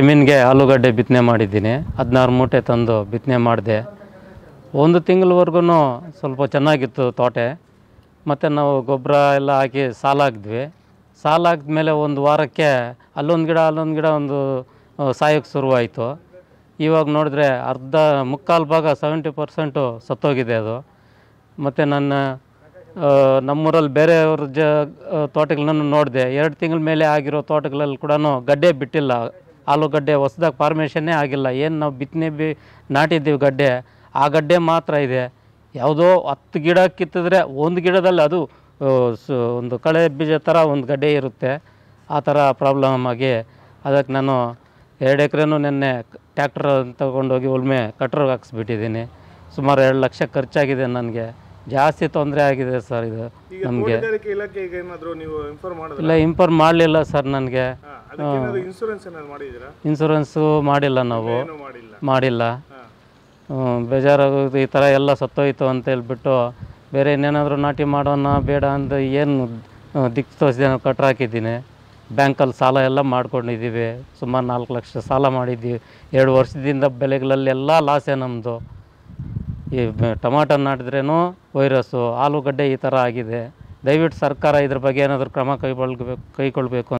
ಜಮೀನಿಗೆ ಆಲೂಗಡ್ಡೆ ಬಿತ್ತನೆ ಮಾಡಿದ್ದೀನಿ ಹದಿನಾರು ಮೂಟೆ ತಂದು ಬಿತ್ತನೆ ಮಾಡಿದೆ ಒಂದು ತಿಂಗಳವರೆಗೂ ಸ್ವಲ್ಪ ಚೆನ್ನಾಗಿತ್ತು ತೋಟ ಮತ್ತು ನಾವು ಗೊಬ್ಬರ ಎಲ್ಲ ಹಾಕಿ ಸಾಲ ಹಾಕಿದ್ವಿ ಸಾಲ ಹಾಕಿದ್ಮೇಲೆ ಒಂದು ವಾರಕ್ಕೆ ಅಲ್ಲೊಂದು ಗಿಡ ಅಲ್ಲೊಂದು ಗಿಡ ಒಂದು ಸಾಯೋಕ್ಕೆ ಶುರುವಾಯಿತು ಇವಾಗ ನೋಡಿದ್ರೆ ಅರ್ಧ ಮುಕ್ಕಾಲು ಭಾಗ ಸೆವೆಂಟಿ ಪರ್ಸೆಂಟು ಸತ್ತೋಗಿದೆ ಅದು ಮತ್ತು ನನ್ನ ಆ, ನಮ್ಮೂರಲ್ಲಿ ಬೇರೆಯವ್ರ ಜ ತೋಟಗಳನ್ನ ನೋಡಿದೆ ಎರಡು ತಿಂಗಳ ಮೇಲೆ ಆಗಿರೋ ತೋಟಗಳಲ್ಲಿ ಕೂಡ ಗಡ್ಡೆ ಬಿಟ್ಟಿಲ್ಲ ಆಲೂಗಡ್ಡೆ ಹೊಸ್ದಾಗಿ ಫಾರ್ಮೇಷನ್ನೇ ಆಗಿಲ್ಲ ಏನು ನಾವು ಬಿತ್ತನೆ ಬಿ ನಾಟಿದ್ದೀವಿ ಗಡ್ಡೆ ಆ ಗಡ್ಡೆ ಮಾತ್ರ ಇದೆ ಯಾವುದೋ ಹತ್ತು ಗಿಡ ಕಿತ್ತಿದ್ರೆ ಒಂದು ಗಿಡದಲ್ಲಿ ಅದು ಆ, ಸ ಒಂದು ಕಳೆ ಬೀಜ ಥರ ಒಂದು ಗಡ್ಡೆ ಇರುತ್ತೆ ಆ ಥರ ಪ್ರಾಬ್ಲಮ್ ಆಗಿ ಅದಕ್ಕೆ ನಾನು ಎರಡು ಎಕರೆನೂ ನೆನ್ನೆ ಟ್ಯಾಕ್ಟ್ರ್ ತಗೊಂಡೋಗಿ ಉಳ್ಮೆ ಕಟ್ರಿಗೆ ಹಾಕ್ಸ್ಬಿಟ್ಟಿದ್ದೀನಿ ಸುಮಾರು ಎರಡು ಲಕ್ಷ ಖರ್ಚಾಗಿದೆ ನನಗೆ ಜಾಸ್ತಿ ತೊಂದರೆ ಆಗಿದೆ ಸರ್ ಇದು ಈಗ ನಮಗೆ ತೋಟಗಾರಿಕೆ ಇಲಾಖೆಗೆ ಏನಾದರೂ ನೀವು ಇನ್ಫಾರ್ಮ್ ಮಾಡಿದ್ರೆ ಇಲ್ಲ ಇಂಪೋರ್ ಮಾಡಲಿಲ್ಲ ಸರ್ ನನಗೆ ಅದಕ್ಕೆ ಏನಾದ್ರು ಇನ್ಶೂರೆನ್ಸ್ ಏನಾದ್ರು ಮಾಡಿದ್ದೀರಾ ಇನ್ಸೂರೆನ್ಸು ಮಾಡಿಲ್ಲ ನಾವು ಏನೂ ಮಾಡಿಲ್ಲ ಮಾಡಿಲ್ಲ ಹಾಂ ಹ್ಮ್, ಬೇಜಾರಾಗೋದು ಈ ಥರ ಎಲ್ಲ ಸತ್ತೋಯ್ತು ಅಂತ ಹೇಳ್ಬಿಟ್ಟು ಬೇರೆ ಇನ್ನೇನಾದರೂ ನಾಟಿ ಮಾಡೋಣ ಬೇಡ ಅಂತ ಏನು ದಿಕ್ಕು ತೋರಿಸಿದೆ ನಾವು ಕಟ್ರ ಹಾಕಿದ್ದೀನಿ ಬ್ಯಾಂಕಲ್ಲಿ ಸಾಲ ಎಲ್ಲ ಮಾಡ್ಕೊಂಡಿದ್ದೀವಿ ಸುಮಾರು ನಾಲ್ಕು ಲಕ್ಷ ಸಾಲ ಮಾಡಿದ್ದೀವಿ ಎರಡು ವರ್ಷದಿಂದ ಬೆಳೆಗಳಲ್ಲೆಲ್ಲ ಲಾಸೇ ನಮ್ಮದು ಈ ಬ- ಟೊಮಾಟೊ ನಾಟಿದ್ರೇನು ವೈರಸ್ಸು ಆಲೂಗಡ್ಡೆ ಈ ಥರ ಆಗಿದೆ ದಯವಿಟ್ಟು ಸರ್ಕಾರ ಇದ್ರ ಬಗ್ಗೆ ಏನಾದರೂ ಕ್ರಮ ಕೈಗೊಳ್ಬೇಕು ಕೈಗೊಳ್ಬೇಕು